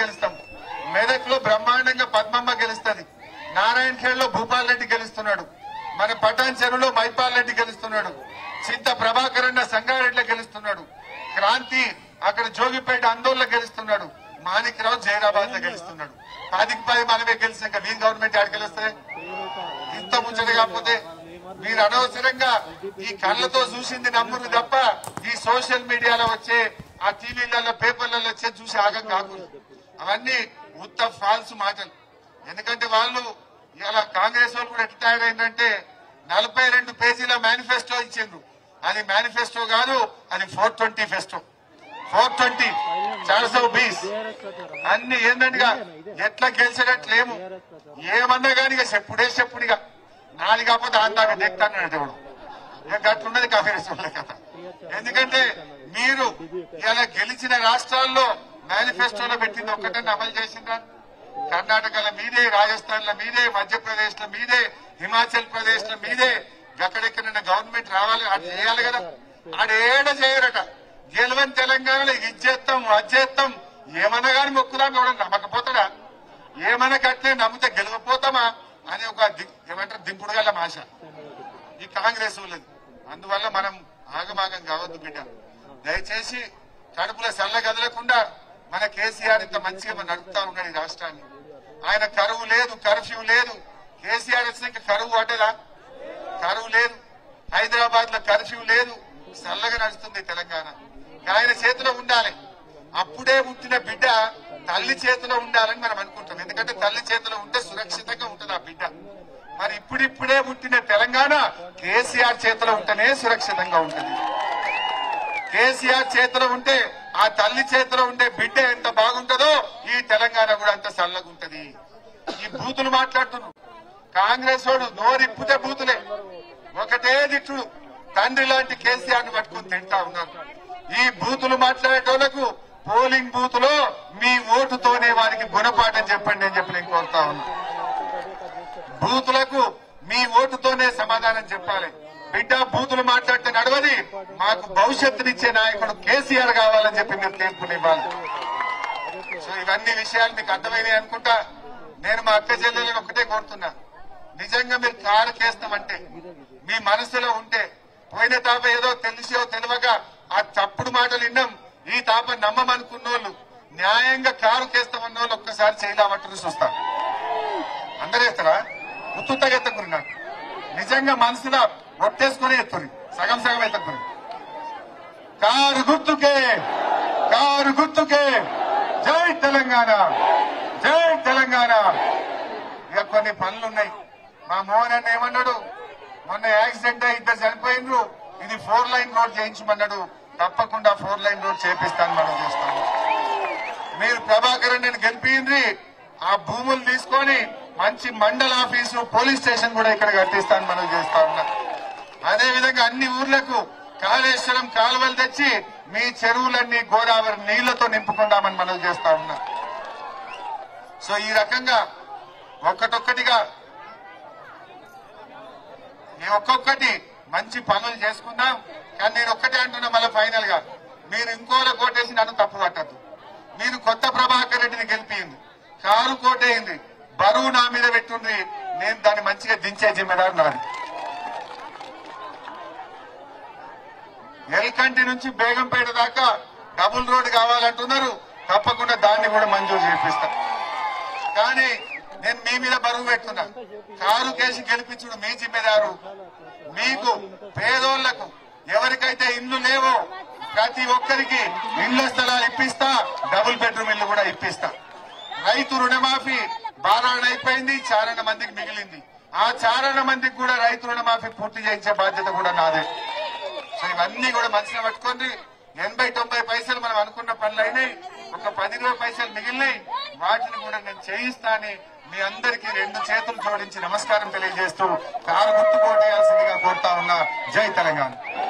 గెలుస్తాం మెదక్ లో బ్రహ్మాండంగా పద్మమ్మ గెలుస్తుంది నారాయణ ఖేడ్ లో భూపాల్ రెడ్డి గెలుస్తున్నాడు మన పటాన్ చెరువులో మైపాల్ రెడ్డి గెలుస్తున్నాడు చింత ప్రభాకర్ అన్న సంగారెడ్డిలో గెలుస్తున్నాడు క్రాంతి అక్కడ జోగిపేట ఆందోళన గెలుస్తున్నాడు మాణిక్రావు జైరాబాద్ లో గెలుస్తున్నాడు పదికి పది మనమే గెలిచాక మీ గవర్నమెంట్ ఆడ గెలుస్తాయి ఇంత ముచ్చట కాకపోతే మీరు అనవసరంగా ఈ కళ్ళతో చూసింది నమ్మురు తప్ప ఈ సోషల్ మీడియాలో వచ్చే ఆ టీవీలలో పేపర్లలో వచ్చే చూసి ఆగం కాకూడదు అవన్నీ ఉత్త ఫాల్స్ మాటలు ఎందుకంటే వాళ్ళు ఇలా కాంగ్రెస్ వాళ్ళు కూడా ఎట్లా తయారైందంటే నలభై రెండు పేజీల మేనిఫెస్టో ఇచ్చిండ్రు అది మేనిఫెస్టో కాదు అది ఫోర్ ట్వంటీ ఫెస్టో ఫోర్ ట్వంటీ చార్ సౌ బీస్ అన్ని ఏందండిగా ఎట్లా గెలిచేటట్లేము ఏమన్నా కానీ ఇక చెప్పుడే చెప్పుడిగా నాది కాకపోతే ఆందాక నెక్తాడు దేవుడు ఇక గట్లున్నది కాంగ్రెస్ వాళ్ళ కథ ఎందుకంటే మీరు ఇలా గెలిచిన రాష్ట్రాల్లో మేనిఫెస్టోలో పెట్టింది ఒక్కటన్నా అమలు చేసిందా కర్ణాటకలో మీదే రాజస్థాన్ లో మీదే మధ్యప్రదేశ్ లో మీదే హిమాచల్ ప్రదేశ్ లో మీదే ఎక్కడెక్కడైనా గవర్నమెంట్ రావాలి అది చేయాలి కదా ఆడేడ చేయరట గెలవని తెలంగాణలో ఇది చేస్తాం అది చేస్తాం ఏమన్నా కానీ మొక్కుదాం కూడా నమ్మకపోతాడా ఏమన్నా కట్లే నమ్మితే గెలవపోతామా అని ఒక ది- ఏమంటారు దింపుడు గల ఆశ ఈ కాంగ్రెస్ వాళ్ళది అందువల్ల మనం ఆగమాగం కావద్దు బిడ్డ దయచేసి కడుపులో సల్ల కదలకుండా మన కేసీఆర్ ఇంత మంచిగా మన నడుపుతా ఉన్నాడు ఈ రాష్ట్రాన్ని ఆయన కరువు లేదు కర్ఫ్యూ లేదు కేసీఆర్ వచ్చినాక కరువు పడ్డదా కరువు లేదు హైదరాబాద్ లో కర్ఫ్యూ లేదు చల్లగా నడుస్తుంది తెలంగాణ ఆయన చేతిలో ఉండాలి అప్పుడే పుట్టిన బిడ్డ తల్లి చేతిలో ఉండాలని మనం అనుకుంటాం ఎందుకంటే తల్లి చేతిలో ఉంటే సురక్షితంగా ఉంటుంది ఆ బిడ్డ మరి ఇప్పుడిప్పుడే పుట్టిన తెలంగాణ కేసీఆర్ చేతిలో ఉంటేనే సురక్షితంగా ఉంటుంది కేసీఆర్ చేతిలో ఉంటే ఆ తల్లి చేతిలో ఉండే బిడ్డ ఎంత బాగుంటుందో ఈ తెలంగాణ కూడా అంత చల్లగా ఉంటది ఈ బూతులు మాట్లాడుతున్నాడు కాంగ్రెస్ వాడు నోరిప్పితే బూతులే ఒకటే దిట్టుడు తండ్రి లాంటి కేసీఆర్ ను పట్టుకుని తింటా ఉన్నారు ఈ బూతులు మాట్లాడేటోళ్లకు పోలింగ్ బూత్ లో మీ ఓటుతోనే వారికి గుణపాఠం చెప్పండి అని చెప్పి నేను కోరుతా ఉన్నా బూతులకు మీ ఓటుతోనే సమాధానం చెప్పాలి బిడ్డ బూతులు మాట్లాడితే నడవది మాకు భవిష్యత్తునిచ్చే నాయకుడు కేసీఆర్ కావాలని చెప్పి మీరు తీర్పునివ్వాలి సో ఇవన్నీ విషయాలు మీకు అర్థమైనాయి అనుకుంటా నేను మా అక్క చెల్లెలను ఒకటే కోరుతున్నా నిజంగా మీరు కారు కేస్తామంటే మీ మనసులో ఉంటే పోయిన తాప ఏదో తెలిసో తెలియక ఆ తప్పుడు మాటలు విన్నాం ఈ తాప నమ్మమనుకున్నోళ్ళు న్యాయంగా కారు కేస్తామన్న వాళ్ళు ఒక్కసారి చేయలేమంటారు చూస్తారు అందరూ ఎత్తరా ఉత్తుత్తగా ఎత్తకురు నాకు నిజంగా మనసులో ఒట్టేసుకుని ఎత్తురి సగం సగం ఎత్తకురు కారు గుర్తుకే కారు గుర్తుకే జై తెలంగాణ జై తెలంగాణ ఇక కొన్ని పనులు ఉన్నాయి మా మోహన్ అన్న ఏమన్నాడు మొన్న యాక్సిడెంట్ అయి ఇద్దరు చనిపోయినరు ఇది ఫోర్ లైన్ రోడ్ చేయించమన్నాడు తప్పకుండా ఫోర్ లైన్ రోడ్ చేపిస్తాను మనం చేస్తాము మీరు ప్రభాకర్ నేను గెలిపింది ఆ భూములు తీసుకొని మంచి మండల ఆఫీసు పోలీస్ స్టేషన్ కూడా ఇక్కడ కట్టిస్తాను మనం చేస్తా ఉన్నా అదే విధంగా అన్ని ఊర్లకు కాళేశ్వరం కాలువలు తెచ్చి మీ చెరువులన్నీ గోదావరి నీళ్లతో నింపుకుందామని మనం చేస్తా ఉన్నా సో ఈ రకంగా ఒక్కటొక్కటిగా ఈ ఒక్కొక్కటి మంచి పనులు చేసుకుందాం కానీ నేను ఒక్కటే అంటున్నా మళ్ళీ ఫైనల్ గా మీరు ఇంకోలా కోటేసి నన్ను తప్పు పట్టద్దు మీరు కొత్త ప్రభాకర్ రెడ్డిని గెలిపింది కారు కోటేయింది బరువు నా మీద పెట్టుంది నేను దాన్ని మంచిగా దించే జిమ్మెదారు నాది ఎల్కంటి నుంచి బేగంపేట దాకా డబుల్ రోడ్ కావాలంటున్నారు తప్పకుండా దాన్ని కూడా మంజూరు చేపిస్తా కానీ నేను మీ మీద బరువు పెడుతున్నా కారు కేసి గెలిపించుడు మీ జిమ్మెదారు మీకు పేదోళ్లకు ఎవరికైతే ఇల్లు లేవో ప్రతి ఒక్కరికి ఇళ్ల స్థలాలు ఇప్పిస్తా డబుల్ బెడ్రూమ్ ఇల్లు కూడా ఇప్పిస్తా రైతు రుణమాఫీ బారాణ అయిపోయింది చారణ మందికి మిగిలింది ఆ చారణ మందికి కూడా రైతు రుణమాఫీ పూర్తి చేయించే బాధ్యత కూడా నాదే సో ఇవన్నీ కూడా మనసులో పట్టుకోండి ఎనభై తొంభై పైసలు మనం అనుకున్న పనులు అయినాయి ఒక పది ఇరవై పైసలు మిగిలినాయి వాటిని కూడా నేను చేయిస్తా అని మీ అందరికీ రెండు చేతులు జోడించి నమస్కారం తెలియజేస్తూ కారు గుర్తు కోటేయాల్సిందిగా కోరుతా ఉన్నా జై తెలంగాణ